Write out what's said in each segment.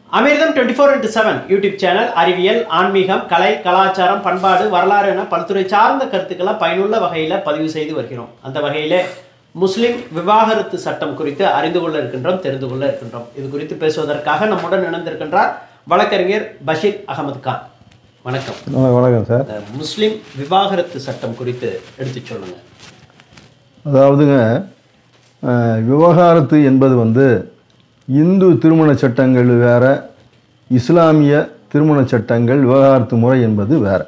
அமிர்தம் twenty four into seven YouTube channel அறிவியல் ஆன்மீகம் கலை கலாச்சாரம் பண்பாடு வரலாறு என பல்துறை சார்ந்த கருத்துக்களை பயனுள்ள வகையில் பதிவு செய்து வருகிறோம் அந்த வகையிலே முஸ்லிம் விவாகரத்து சட்டம் குறித்து அறிந்து கொள்ள இருக்கின்றோம் தெரிந்து கொள்ள இருக்கின்றோம் இது குறித்து பேசுவதற்காக நம்முடன் இணைந்திருக்கின்றார் வழக்கறிஞர் பஷீர் அகமது கான் வணக்கம் ஆ, வணக்கம் சார் இந்த முஸ்லிம் விவாகரத்து சட்டம் குறித்து எடுத்துச் சொல்லுங்க அதாவதுங்க அஹ், விவகாரத்து என்பது வந்து இந்து திருமண சட்டங்கள் வேற இஸ்லாமிய திருமண சட்டங்கள் விவகாரத்து முறை என்பது வேற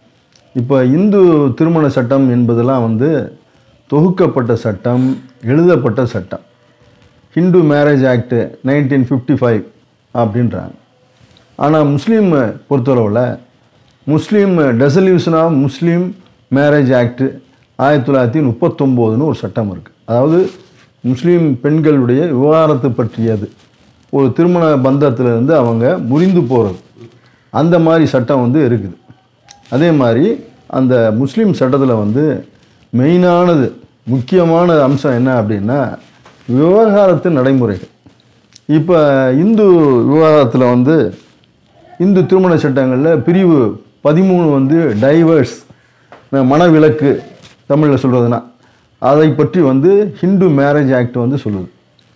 இப்போ இந்து திருமண சட்டம் என்பதெல்லாம் வந்து தொகுக்கப்பட்ட சட்டம் எழுதப்பட்ட சட்டம் Hindu marriage act nineteen fifty five அப்படின்றாங்க ஆனால் முஸ்லீம் பொறுத்தளவில் Muslim dissolution of Muslim marriage act ஆயிரத்தி தொள்ளாயிரத்தி முப்பத்தொம்போதுன்னு ஒரு சட்டம் இருக்குது அதாவது முஸ்லீம் பெண்களுடைய விவகாரத்து பற்றியது ஒரு திருமண பந்தத்திலிருந்து அவங்க முறிந்து போகிறது அந்த மாதிரி சட்டம் வந்து இருக்குது அதே மாதிரி அந்த முஸ்லீம் சட்டத்தில் வந்து மெயினானது முக்கியமான அம்சம் என்ன அப்படின்னா விவகாரத்து நடைமுறைகள் இப்போ இந்து விவகாரத்தில் வந்து இந்து திருமண சட்டங்களில் பிரிவு பதிமூணு வந்து டைவர்ஸ் மனவிலக்கு தமிழில் சொல்கிறதுனா அதை பற்றி வந்து ஹிந்து மேரேஜ் ஆக்ட் வந்து சொல்லுது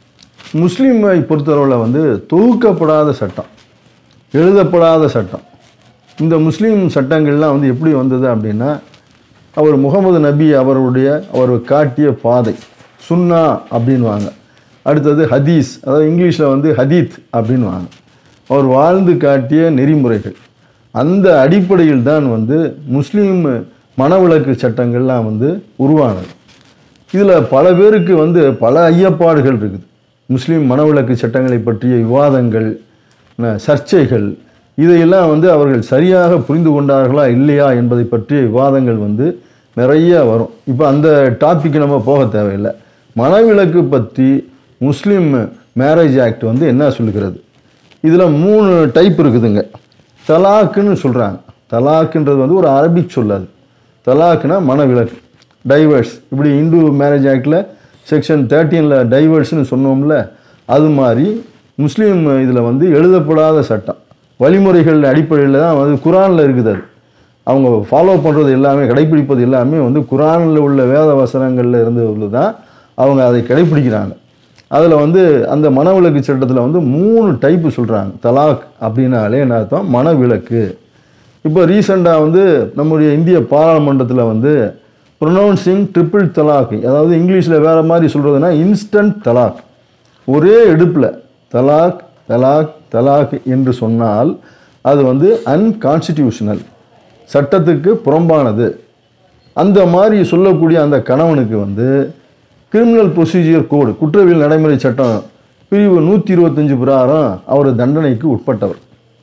முஸ்லீமை பொறுத்தளவில் வந்து தொகுக்கப்படாத சட்டம் எழுதப்படாத சட்டம் இந்த முஸ்லீம் சட்டங்கள்லாம் வந்து எப்படி வந்தது அப்படின்னா அவர் முகமது நபி அவருடைய அவர் காட்டிய பாதை சுன்னா அப்படின்வாங்க அடுத்தது ஹதீஸ் அதாவது இங்கிலீஷில் வந்து ஹதீத் அப்படின்வாங்க அவர் வாழ்ந்து காட்டிய நெறிமுறைகள் அந்த அடிப்படையில் தான் வந்து முஸ்லீம் மனவிலக்கு சட்டங்கள்லாம் வந்து உருவானது இதில் பல பேருக்கு வந்து பல ஐயப்பாடுகள் இருக்குது முஸ்லீம் மனவிலக்கு சட்டங்களை பற்றிய விவாதங்கள் ந- சர்ச்சைகள் இதையெல்லாம் வந்து அவர்கள் சரியாக புரிந்து கொண்டார்களா இல்லையா என்பதை பற்றிய விவாதங்கள் வந்து நிறைய வரும் இப்போ அந்த டாபிக் நம்ம போக தேவையில்லை மனவிலக்கு பற்றி முஸ்லீம் மேரேஜ் ஆக்ட் வந்து என்ன சொல்லுகிறது இதில் மூணு டைப் இருக்குதுங்க தலாக்குன்னு சொல்கிறாங்க தலாக்குன்றது வந்து ஒரு அரபிக் சொல்லாது தலாக்குனா மனவிலக்கு டைவர்ஸ் இப்படி இந்து மேரேஜ் ஆக்டில் செக்ஷன் தேர்ட்டீனில் டைவர்ஸ்னு சொன்னோம்ல அது மாதிரி முஸ்லீம் இதில் வந்து எழுதப்படாத சட்டம் வழிமுறைகள் அடிப்படையில் தான் வந்து குரானில் இருக்குது அது அவங்க ஃபாலோ பண்ணுறது எல்லாமே கடைப்பிடிப்பது எல்லாமே வந்து குரானில் உள்ள வேத வசனங்களில் இருந்து உள்ளது தான் அவங்க அதை கடைப்பிடிக்கிறாங்க அதில் வந்து அந்த மனவிலக்கு சட்டத்தில் வந்து மூணு டைப்பு சொல்கிறாங்க தலாக் அப்படின்னாலே என்ன அர்த்தம் மனவிலக்கு இப்போ ரீசெண்டாக வந்து நம்முடைய இந்திய பாராளுமன்றத்தில் வந்து ப்ரொனவுன்சிங் ட்ரிபிள் தலாக் அதாவது இங்கிலீஷில் வேறு மாதிரி சொல்கிறதுனா இன்ஸ்டன்ட் தலாக் ஒரே எடுப்பில் தலாக் தலாக் தலாக் என்று சொன்னால் அது வந்து அன்கான்ஸ்டிடியூஷனல் சட்டத்துக்கு புறம்பானது அந்த மாதிரி சொல்லக்கூடிய அந்த கணவனுக்கு வந்து கிரிமினல் ப்ரொசீஜர் கோடு குற்றவியல் நடைமுறை சட்டம் பிரிவு நூற்றி இருபத்தஞ்சு பிரகாரம் அவர் தண்டனைக்கு உட்பட்டவர்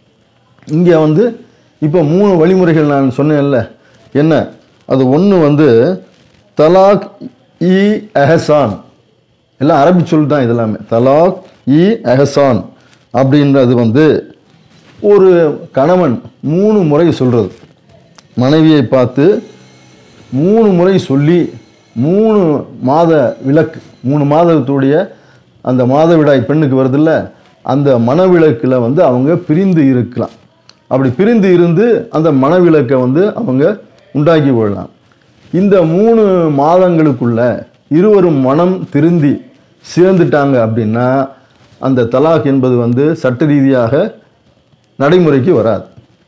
இங்கே வந்து இப்போ மூணு வழிமுறைகள் நான் சொன்னேன்ல என்ன அது ஒன்று வந்து தலாக் இ எஹசான் எல்லாம் அரபி சொல் தான் இதெல்லாமே தலாக் இ எஹசான் அப்படின்றது வந்து ஒரு கணவன் மூணு முறை சொல்கிறது மனைவியை பார்த்து மூணு முறை சொல்லி மூணு மாத விலக்கு மூணு மாதத்துடைய அந்த மாதவிடாய் பெண்ணுக்கு வருதுல்ல அந்த மனவிலக்கில் வந்து அவங்க பிரிந்து இருக்கலாம் அப்படி பிரிந்து இருந்து அந்த மனவிலக்கை வந்து அவங்க உண்டாக்கி கொள்ளலாம் இந்த மூணு மாதங்களுக்குள்ள இருவரும் மனம் திருந்தி சேர்ந்துட்டாங்க அப்படின்னா அந்த தலாக் என்பது வந்து சட்ட ரீதியாக நடைமுறைக்கு வராது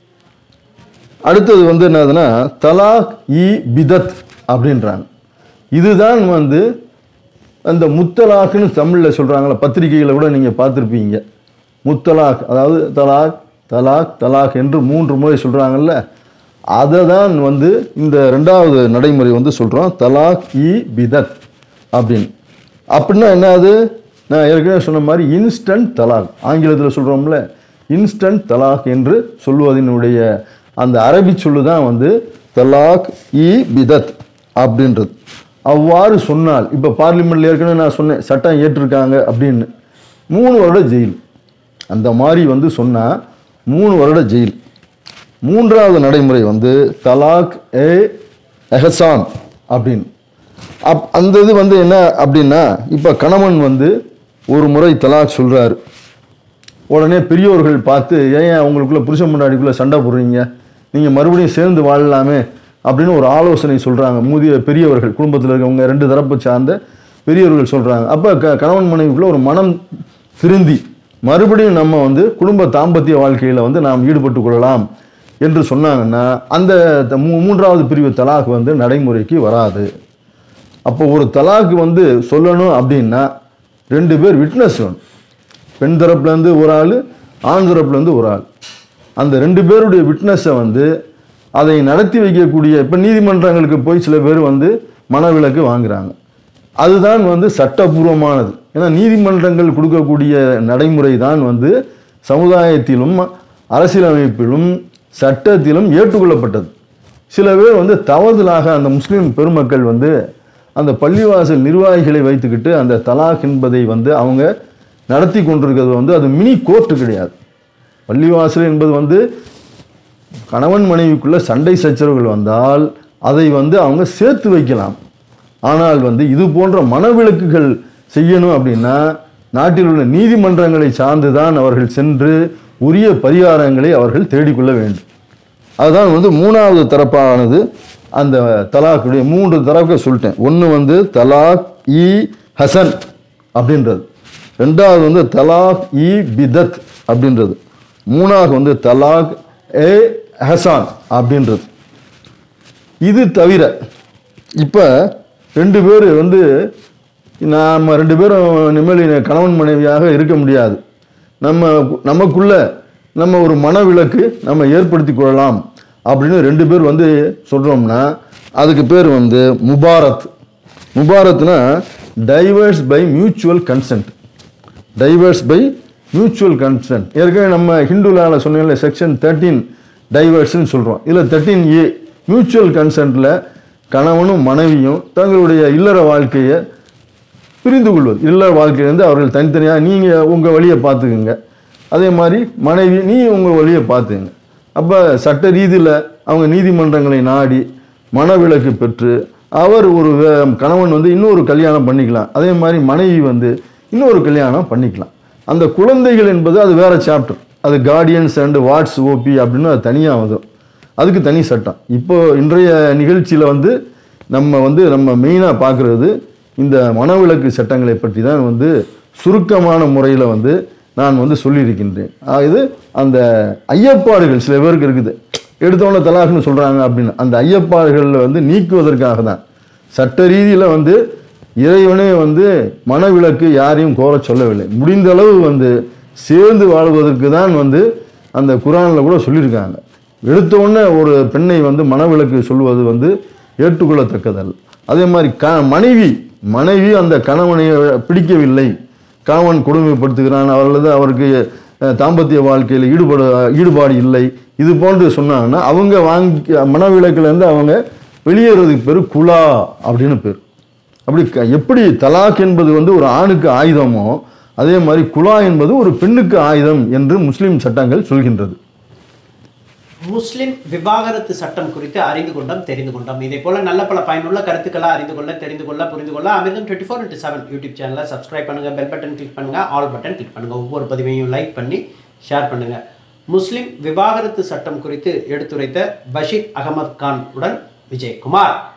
அடுத்தது வந்து என்னதுன்னா தலாக் இ பிதத் அப்படின்றாங்க இதுதான் வந்து அந்த முத்தலாக்னு தமிழில் சொல்கிறாங்களே பத்திரிகைகளை கூட நீங்கள் பார்த்துருப்பீங்க முத்தலாக் அதாவது தலாக் தலாக் தலாக் என்று மூன்று முறை சொல்கிறாங்கல்ல அதை தான் வந்து இந்த ரெண்டாவது நடைமுறை வந்து சொல்கிறோம் தலாக் இ பிதத் அப்படின்னு அப்படின்னா என்னது நான் ஏற்கனவே சொன்ன மாதிரி இன்ஸ்டன்ட் தலாக் ஆங்கிலத்தில் சொல்கிறோம்ல இன்ஸ்டன்ட் தலாக் என்று சொல்வதனுடைய அந்த அரபி சொல்லு தான் வந்து தலாக் இ பிதத் அப்படின்றது அவ்வாறு சொன்னால் இப்போ பார்லிமெண்ட்ல ஏற்கனவே நான் சொன்னேன் சட்டம் ஏற்றிருக்காங்க அப்படின்னு மூணு வருட ஜெயில் அந்த மாதிரி வந்து சொன்னால் மூணு வருட ஜெயில் மூன்றாவது நடைமுறை வந்து தலாக் ஏ எஹசான் அப்படின்னு அப் அந்த இது வந்து என்ன அப்படின்னா இப்போ கணவன் வந்து ஒரு முறை தலாக் சொல்கிறாரு உடனே பெரியோர்கள் பார்த்து ஏன் அவங்களுக்குள்ள புருஷன் முன்னாடிக்குள்ளே சண்டை போடுறீங்க நீங்கள் மறுபடியும் சேர்ந்து வாழலாமே அப்படின்னு ஒரு ஆலோசனை சொல்கிறாங்க முதிய பெரியவர்கள் குடும்பத்தில் இருக்கவங்க ரெண்டு தரப்பு சார்ந்த பெரியவர்கள் சொல்கிறாங்க அப்போ க கணவன் மனைவிக்குள்ள ஒரு மனம் திருந்தி மறுபடியும் நம்ம வந்து குடும்ப தாம்பத்திய வாழ்க்கையில் வந்து நாம் ஈடுபட்டு கொள்ளலாம் என்று சொன்னாங்கன்னா அந்த த- மூ- மூன்றாவது பிரிவு தலாக் வந்து நடைமுறைக்கு வராது அப்போ ஒரு தலாக் வந்து சொல்லணும் அப்படின்னா ரெண்டு பேர் விட்னஸ் வேணும் பெண் தரப்புலேருந்து ஒரு ஆள் ஆண் தரப்புலேருந்து ஒரு ஆள் அந்த ரெண்டு பேருடைய விட்னஸை வந்து அதை நடத்தி வைக்கக்கூடிய இப்போ நீதிமன்றங்களுக்கு போய் சில பேர் வந்து மனவிலக்கு வாங்குறாங்க அதுதான் வந்து சட்டபூர்வமானது ஏன்னா நீதிமன்றங்கள் கொடுக்கக்கூடிய நடைமுறை தான் வந்து சமுதாயத்திலும் அரசியலமைப்பிலும் சட்டத்திலும் ஏற்றுக்கொள்ளப்பட்டது சில பேர் வந்து தவறுதலாக அந்த முஸ்லீம் பெருமக்கள் வந்து அந்த பள்ளிவாசல் நிர்வாகிகளை வைத்துக்கிட்டு அந்த தலாக் என்பதை வந்து அவங்க நடத்தி கொண்டிருக்கிறது வந்து அது மினி கோர்ட்டு கிடையாது பள்ளிவாசல் என்பது வந்து கணவன் மனைவிக்குள்ள சண்டை சச்சரவுகள் வந்தால் அதை வந்து அவங்க சேர்த்து வைக்கலாம் ஆனால் வந்து இது போன்ற மனவிலக்குகள் செய்யணும் அப்படின்னா நாட்டில் உள்ள நீதிமன்றங்களை சார்ந்து தான் அவர்கள் சென்று உரிய பரிகாரங்களை அவர்கள் தேடிக்கொள்ள வேண்டும் அதுதான் வந்து மூணாவது தரப்பானது அந்த தலாக்குடைய மூன்று தரப்பை சொல்லிட்டேன் ஒன்று வந்து தலாக் இ ஹசன் அப்படின்றது ரெண்டாவது வந்து தலாக் இ பிதத் அப்படின்றது மூணாவது வந்து தலாக் ஏ ஹசான் அப்படின்றது இது தவிர இப்போ ரெண்டு பேர் வந்து நாம் ரெண்டு பேரும் இனிமேல் கணவன் மனைவியாக இருக்க முடியாது நம்ம நமக்குள்ள நம்ம ஒரு மனவிலக்கு நம்ம ஏற்படுத்தி கொள்ளலாம் அப்படின்னு ரெண்டு பேர் வந்து சொல்கிறோம்னா அதுக்கு பேர் வந்து முபாரத் முபாரத்னா divorce by mutual consent divorce by mutual consent ஏற்கனவே நம்ம ஹிந்துலாவில் சொன்னீங்கல்ல செக்ஷன் தேர்ட்டீன் டைவர்ஸ்னு சொல்கிறோம் இதில் தேர்ட்டீன் ஏ மியூச்சுவல் கன்சென்ட்டில் கணவனும் மனைவியும் தங்களுடைய இல்லற வாழ்க்கையை பிரிந்து கொள்வது இல்லற வாழ்க்கையிலேருந்து அவர்கள் தனித்தனியாக நீங்கள் உங்கள் வழியை பார்த்துக்குங்க அதே மாதிரி மனைவி நீ உங்கள் வழியை பார்த்துங்க அப்போ சட்ட ரீதியில் அவங்க நீதிமன்றங்களை நாடி மனவிலக்கு பெற்று அவர் ஒரு வே- கணவன் வந்து இன்னொரு கல்யாணம் பண்ணிக்கலாம் அதே மாதிரி மனைவி வந்து இன்னொரு கல்யாணம் பண்ணிக்கலாம் அந்த குழந்தைகள் என்பது அது வேற சாப்டர் அது கார்டியன்ஸ் அண்ட் வாட்ஸ் ஓபி அப்படின்னு அது தனியாக வந்துடும் அதுக்கு தனி சட்டம் இப்போ இன்றைய நிகழ்ச்சியில் வந்து நம்ம வந்து நம்ம மெயினாக பார்க்குறது இந்த மனவிலக்கு சட்டங்களை பற்றி தான் வந்து சுருக்கமான முறையில் வந்து நான் வந்து சொல்லியிருக்கின்றேன் ஆக இது அந்த ஐயப்பாடுகள் சில பேருக்கு இருக்குது எடுத்தவொடனே தலாக்னு சொல்கிறாங்க அப்படின்னு அந்த ஐயப்பாடுகளில் வந்து நீக்குவதற்காக தான் சட்ட ரீதியில் வந்து இறைவனே வந்து மனவிலக்கு யாரையும் கோர சொல்லவில்லை முடிந்த அளவு வந்து சேர்ந்து வாழ்வதற்கு தான் வந்து அந்த குரானில் கூட சொல்லியிருக்காங்க எடுத்த உடனே ஒரு பெண்ணை வந்து மனவிலக்கு சொல்வது வந்து ஏற்றுக்கொள்ளத்தக்கதல்ல அதே மாதிரி க மனைவி மனைவி அந்த கணவனை பிடிக்கவில்லை கணவன் கொடுமைப்படுத்துகிறான் அல்லது அவருக்கு அஹ், தாம்பத்திய வாழ்க்கையில் ஈடுபட ஈடுபாடு இல்லை இது போன்று சொன்னாங்கன்னா அவங்க வாங்கி மனவிலக்குலேருந்து அவங்க வெளியேறதுக்கு பேர் குலா அப்படின்னு பேர் அப்படி க- எப்படி தலாக் என்பது வந்து ஒரு ஆணுக்கு ஆயுதமோ அதே மாதிரி குலா என்பது ஒரு பெண்ணுக்கு ஆயுதம் என்று முஸ்லிம் சட்டங்கள் சொல்கின்றது முஸ்லிம் விவாகரத்து சட்டம் குறித்து அறிந்து கொண்டோம் தெரிந்து கொண்டோம் இதே போல நல்ல பல பயனுள்ள கருத்துக்களை அறிந்து கொள்ள தெரிந்து கொள்ள புரிந்து கொள்ள Amirtham twenty four into seven YouTube சேனலை சப்ஸ்கிரைப் பண்ணுங்க பெல் பட்டன் கிளிக் பண்ணுங்க ஆல் பட்டன் கிளிக் பண்ணுங்க ஒவ்வொரு பதிவையும் லைக் பண்ணி ஷேர் பண்ணுங்க முஸ்லிம் விவாகரத்து சட்டம் குறித்து எடுத்துரைத்த பஷீர் அகமது கான் உடன் விஜயகுமார்